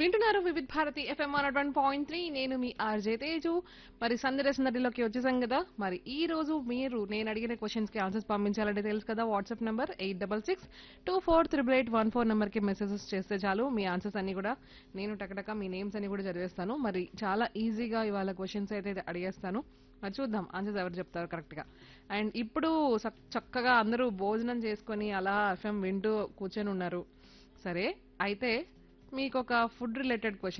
వింటున్నారు Vividh Bharati FM one point three నేను మీ ఆర్జే తేజు మరి సందడి సందడిలోకి వచ్చేసాం కదా మరి ఈ రోజు మీరు నేను అడిగిన క్వశ్చన్స్ కి ఆన్సర్స్ పంపించాలంటే తెలుసు కదా WhatsApp number eight double six two four triple eight one four number కి మెసేజెస్ చేస్తే చాలు మీ ఆన్సర్స్ అన్ని కూడా నేను టకటక మీ నేమ్స్ అన్ని కూడా చదివేస్తాను మరి చాలా ఈజీగా ఇవాళ క్వశ్చన్స్ అయితే అడిగేస్తాను మరి చూద్దాం ఆన్సర్స్ ఎవరు చెప్తారు కరెక్ట్ గా అండ్ ఇప్పుడు చక్- చక్కగా అందరూ భోజనం చేసుకొని అలా ఎఫ్ఎం వింటూ కూర్చొని ఉన్నారు సరే అయితే మీకు ఒక ఫుడ్ రిలేటెడ్ క్వశ్చన్